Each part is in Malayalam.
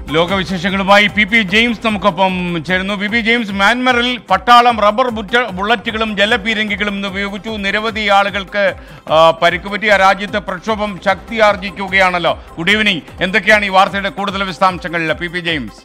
ലോകവിശേഷങ്ങളുമായി പി പി ജെയിംസ് നമുക്കൊപ്പം ചേരുന്നു പി പി ജെയിംസ് മ്യാൻമറിൽ പട്ടാളം റബ്ബർ ബുറ്റ ബുള്ളറ്റുകളും ജലപീരങ്കികളും ഇന്ന് ഉപയോഗിച്ചു നിരവധി ആളുകൾക്ക് ആ, പരിക്ക് പറ്റിയ രാജ്യത്ത് പ്രക്ഷോഭം ശക്തിയാർജിക്കുകയാണല്ലോ ഗുഡ് ഈവനിങ് എന്തൊക്കെയാണ് ഈ വാർത്തയുടെ കൂടുതൽ വിശദാംശങ്ങൾ പി പി ജെയിംസ്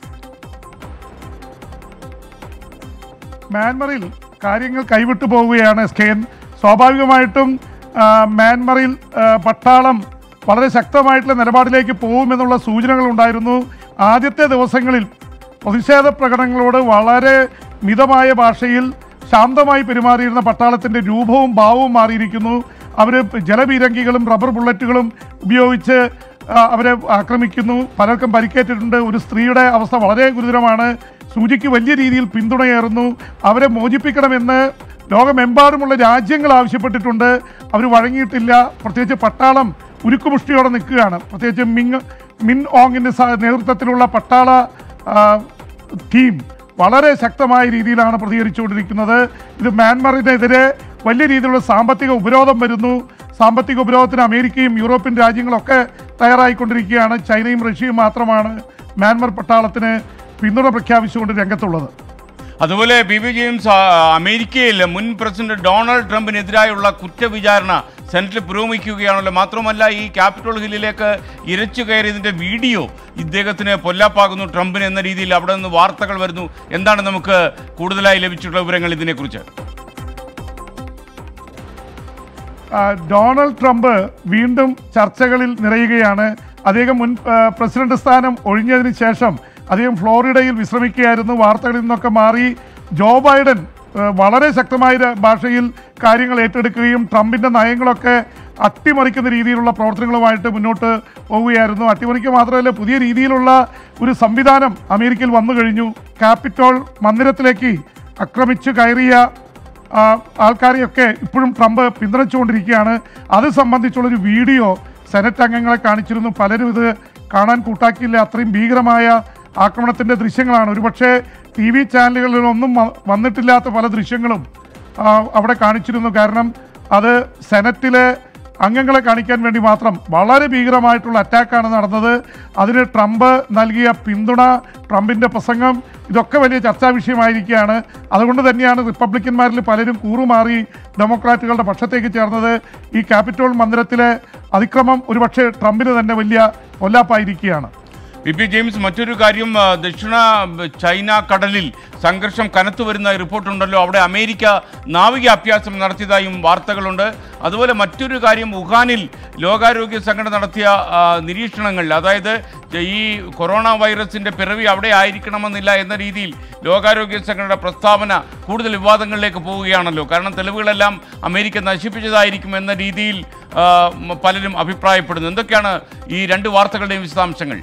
മ്യാൻമറിൽ കാര്യങ്ങൾ കൈവിട്ടു പോവുകയാണ് സ്കെയിൻ സ്വാഭാവികമായിട്ടും ആ, മ്യാൻമറിൽ ആ, പട്ടാളം വളരെ ശക്തമായിട്ടുള്ള നിലപാടിലേക്ക് പോകുമെന്നുള്ള സൂചനകൾ ഉണ്ടായിരുന്നു ആദ്യത്തെ ദിവസങ്ങളിൽ പ്രതിഷേധ പ്രകടനങ്ങളോട് വളരെ മിതമായ ഭാഷയിൽ ശാന്തമായി പെരുമാറിയിരുന്ന പട്ടാളത്തിൻ്റെ രൂപവും ഭാവവും മാറിയിരിക്കുന്നു അവർ ജലപീരങ്കികളും റബ്ബർ ബുള്ളറ്റുകളും ഉപയോഗിച്ച് ആ, അവരെ ആക്രമിക്കുന്നു പലർക്കും പരിക്കേറ്റിട്ടുണ്ട് ഒരു സ്ത്രീയുടെ അവസ്ഥ വളരെ ഗുരുതരമാണ് സൂചിക്ക് വലിയ രീതിയിൽ പിന്തുണയേറുന്നു അവരെ മോചിപ്പിക്കണമെന്ന് ലോകമെമ്പാടുമുള്ള രാജ്യങ്ങൾ ആവശ്യപ്പെട്ടിട്ടുണ്ട് അവർ വഴങ്ങിയിട്ടില്ല പ്രത്യേകിച്ച് പട്ടാളം ഉരുക്കുമുഷ്ടിയോടെ നിൽക്കുകയാണ് പ്രത്യേകിച്ച് മിങ് മിൻ ഓങ്ങിൻ്റെ സ- നേതൃത്വത്തിലുള്ള പട്ടാള ആ, ടീം വളരെ ശക്തമായ രീതിയിലാണ് പ്രതികരിച്ചുകൊണ്ടിരിക്കുന്നത് ഇത് മ്യാൻമറിനെതിരെ വലിയ രീതിയിലുള്ള സാമ്പത്തിക ഉപരോധം വരുന്നു സാമ്പത്തിക ഉപരോധത്തിന് അമേരിക്കയും യൂറോപ്യൻ രാജ്യങ്ങളൊക്കെ തയ്യാറായിക്കൊണ്ടിരിക്കുകയാണ് ചൈനയും റഷ്യയും മാത്രമാണ് മ്യാൻമർ പട്ടാളത്തിന് പിന്തുണ പ്രഖ്യാപിച്ചുകൊണ്ട് രംഗത്തുള്ളത് അതുപോലെ പി പി ജെയിംസ് ആ, അമേരിക്കയിൽ മുൻ പ്രസിഡന്റ് ഡൊണാൾഡ് ട്രംപിനെതിരായുള്ള കുറ്റവിചാരണ സെനറ്റിൽ പുരോഗമിക്കുകയാണല്ലോ മാത്രമല്ല ഈ ക്യാപിറ്റോൾ ഹില്ലിലേക്ക് ഇരച്ചു കയറിയതിന്റെ വീഡിയോ ഇദ്ദേഹത്തിന് പൊല്ലാപ്പാകുന്നു ട്രംപിന് എന്ന രീതിയിൽ അവിടെ നിന്ന് വാർത്തകൾ വരുന്നു എന്താണ് നമുക്ക് കൂടുതലായി ലഭിച്ചിട്ടുള്ള വിവരങ്ങൾ ഇതിനെക്കുറിച്ച് ആ, ഡൊണാൾഡ് ട്രംപ് വീണ്ടും ചർച്ചകളിൽ നിറയുകയാണ് അദ്ദേഹം മുൻ ആ, പ്രസിഡന്റ് സ്ഥാനം ഒഴിഞ്ഞതിന് ശേഷം അദ്ദേഹം ഫ്ലോറിഡയിൽ വിശ്രമിക്കുകയായിരുന്നു വാർത്തകളിൽ നിന്നൊക്കെ മാറി ജോ ബൈഡൻ ആ, വളരെ ശക്തമായ ര- ഭാഷയിൽ കാര്യങ്ങൾ ഏറ്റെടുക്കുകയും ട്രംപിൻ്റെ നയങ്ങളൊക്കെ അട്ടിമറിക്കുന്ന രീതിയിലുള്ള പ്രവർത്തനങ്ങളുമായിട്ട് മുന്നോട്ട് പോവുകയായിരുന്നു അട്ടിമറിക്കുക മാത്രമല്ല പുതിയ രീതിയിലുള്ള ഒരു സംവിധാനം അമേരിക്കയിൽ വന്നു കഴിഞ്ഞു ക്യാപിറ്റോൾ മന്ദിരത്തിലേക്ക് ആക്രമിച്ചു കയറിയ ആ, ആൾക്കാരെയൊക്കെ ഇപ്പോഴും ട്രംപ് പിന്തുണച്ചുകൊണ്ടിരിക്കുകയാണ് അത് സംബന്ധിച്ചുള്ളൊരു വീഡിയോ സെനറ്റ് അംഗങ്ങളെ കാണിച്ചിരുന്നു പലരും ഇത് കാണാൻ കൂട്ടാക്കിയില്ല അത്രയും ഭീകരമായ ആക്രമണത്തിൻ്റെ ദൃശ്യങ്ങളാണ് ഒരുപക്ഷെ ടി വി ചാനലുകളിലൊന്നും വ- വന്നിട്ടില്ലാത്ത പല ദൃശ്യങ്ങളും ആ, അവിടെ കാണിച്ചിരുന്നു കാരണം അത് സെനറ്റിലെ അംഗങ്ങളെ കാണിക്കാൻ വേണ്ടി മാത്രം വളരെ ഭീകരമായിട്ടുള്ള അറ്റാക്കാണ് നടന്നത് അതിന് ട്രംപ് നൽകിയ പിന്തുണ ട്രംപിൻ്റെ പ്രസംഗം ഇതൊക്കെ വലിയ ചർച്ചാ വിഷയമായിരിക്കുകയാണ് അതുകൊണ്ട് തന്നെയാണ് റിപ്പബ്ലിക്കന്മാരിൽ പലരും കൂറുമാറി ഡെമോക്രാറ്റുകളുടെ പക്ഷത്തേക്ക് ചേർന്നത് ഈ ക്യാപിറ്റോൾ മന്ദിരത്തിലെ അതിക്രമം ഒരുപക്ഷെ ട്രംപിന് തന്നെ വലിയ കൊല്ലാപ്പായിരിക്കുകയാണ് പി പി ജെയിംസ് മറ്റൊരു കാര്യം ആ, ദക്ഷിണ ചൈന കടലിൽ സംഘർഷം കനത്തു വരുന്ന റിപ്പോർട്ടുണ്ടല്ലോ അവിടെ അമേരിക്ക നാവിക അഭ്യാസം നടത്തിയതായും വാർത്തകളുണ്ട് അതുപോലെ മറ്റൊരു കാര്യം വുഹാനിൽ ലോകാരോഗ്യ സംഘടന നടത്തിയ ആ, നിരീക്ഷണങ്ങൾ അതായത് ഈ കൊറോണ വൈറസിന്റെ പിറവി അവിടെ ആയിരിക്കണമെന്നില്ല എന്ന രീതിയിൽ ലോകാരോഗ്യ സംഘടനയുടെ പ്രസ്താവന കൂടുതൽ വിവാദങ്ങളിലേക്ക് പോവുകയാണല്ലോ കാരണം തെളിവുകളെല്ലാം അമേരിക്ക നശിപ്പിച്ചതായിരിക്കും എന്ന രീതിയിൽ ആ, മ- പലരും അഭിപ്രായപ്പെടുന്നു എന്തൊക്കെയാണ് ഈ രണ്ട് വാർത്തകളുടെയും വിശദാംശങ്ങൾ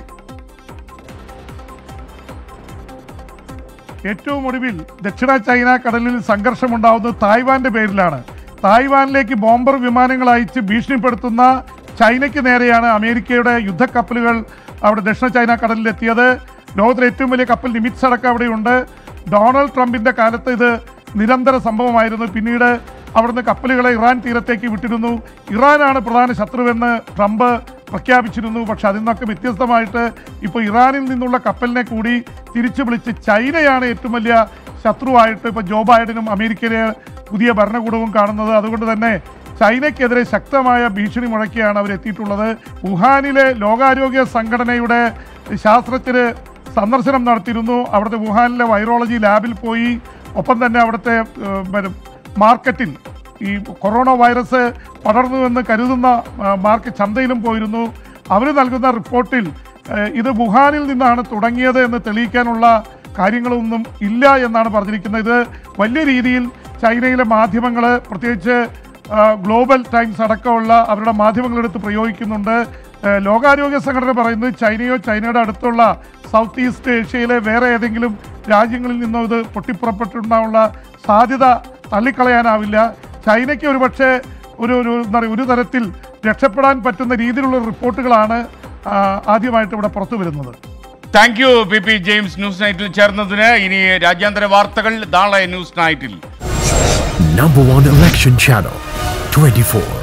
ഏറ്റവും ഒടുവിൽ ദക്ഷിണ ചൈന കടലിൽ സംഘർഷമുണ്ടാവുന്നത് തായ്വാന്റെ പേരിലാണ് തായ്വാനിലേക്ക് ബോംബർ വിമാനങ്ങൾ അയച്ച് ഭീഷണിപ്പെടുത്തുന്ന ചൈനയ്ക്ക് നേരെയാണ് അമേരിക്കയുടെ യുദ്ധക്കപ്പലുകൾ അവിടെ ദക്ഷിണ ചൈന കടലിലെത്തിയത് ലോകത്തിലെ ഏറ്റവും വലിയ കപ്പൽ നിമിറ്റ്സ് അടക്കം അവിടെയുണ്ട് ഡൊണാൾഡ് ട്രംപിന്റെ കാലത്ത് ഇത് നിരന്തര സംഭവമായിരുന്നു പിന്നീട് അവിടുന്ന് കപ്പലുകളെ ഇറാൻ തീരത്തേക്ക് വിട്ടിരുന്നു ഇറാനാണ് പ്രധാന ശത്രുവെന്ന് ട്രംപ് പ്രഖ്യാപിച്ചിരുന്നു പക്ഷെ അതിൽ നിന്നൊക്കെ വ്യത്യസ്തമായിട്ട് ഇപ്പോൾ ഇറാനിൽ നിന്നുള്ള കപ്പലിനെ കൂടി തിരിച്ചു വിളിച്ച് ചൈനയാണ് ഏറ്റവും വലിയ ശത്രുവായിട്ട് ഇപ്പോൾ ജോ ബൈഡനും അമേരിക്കയിലെ പുതിയ ഭരണകൂടവും കാണുന്നത് അതുകൊണ്ട് തന്നെ ചൈനയ്ക്കെതിരെ ശക്തമായ ഭീഷണി മുഴക്കിയാണ് അവർ എത്തിയിട്ടുള്ളത് വുഹാനിലെ ലോകാരോഗ്യ സംഘടനയുടെ ശാസ്ത്രജ്ഞര് സന്ദർശനം നടത്തിയിരുന്നു അവിടുത്തെ വുഹാനിലെ വൈറോളജി ലാബിൽ പോയി ഒപ്പം തന്നെ അവിടുത്തെ ഏഹ്, പിന്നെ മാർക്കറ്റിൽ ഈ കൊറോണ വൈറസ് പടർന്നുവെന്ന് കരുതുന്ന ആ, മാർക്കറ്റ് ചന്തയിലും പോയിരുന്നു അവർ നൽകുന്ന റിപ്പോർട്ടിൽ ഏഹ്, ഇത് വുഹാനിൽ നിന്നാണ് തുടങ്ങിയത് എന്ന് തെളിയിക്കാനുള്ള കാര്യങ്ങളൊന്നും ഇല്ല എന്നാണ് പറഞ്ഞിരിക്കുന്നത് ഇത് വലിയ രീതിയിൽ ചൈനയിലെ മാധ്യമങ്ങൾ പ്രത്യേകിച്ച് ആ, ഗ്ലോബൽ ടൈംസ് അടക്കമുള്ള അവരുടെ മാധ്യമങ്ങളെടുത്ത് പ്രയോഗിക്കുന്നുണ്ട് ഏഹ്, ലോകാരോഗ്യ സംഘടന പറയുന്നത് ചൈനയോ ചൈനയുടെ അടുത്തുള്ള സൗത്ത് ഈസ്റ്റ് ഏഷ്യയിലെ വേറെ ഏതെങ്കിലും രാജ്യങ്ങളിൽ നിന്നോ ഇത് പൊട്ടിപ്പുറപ്പെട്ടുണ്ടാവുള്ള സാധ്യത തള്ളിക്കളയാനാവില്ല ചൈനയ്ക്ക് ഒരുപക്ഷെ ഒരു ഒരു എന്താ പറയുക ഒരു തരത്തിൽ രക്ഷപ്പെടാൻ പറ്റുന്ന രീതിയിലുള്ള റിപ്പോർട്ടുകളാണ് ആ, ആദ്യമായിട്ട് ഇവിടെ പുറത്തു വരുന്നത് thank you P P James news നൈറ്റിൽ ചേർന്നതിന് ഇനി രാജ്യാന്തര വാർത്തകൾ നാളെ ന്യൂസ് നൈറ്റിൽ Number one election channel 24.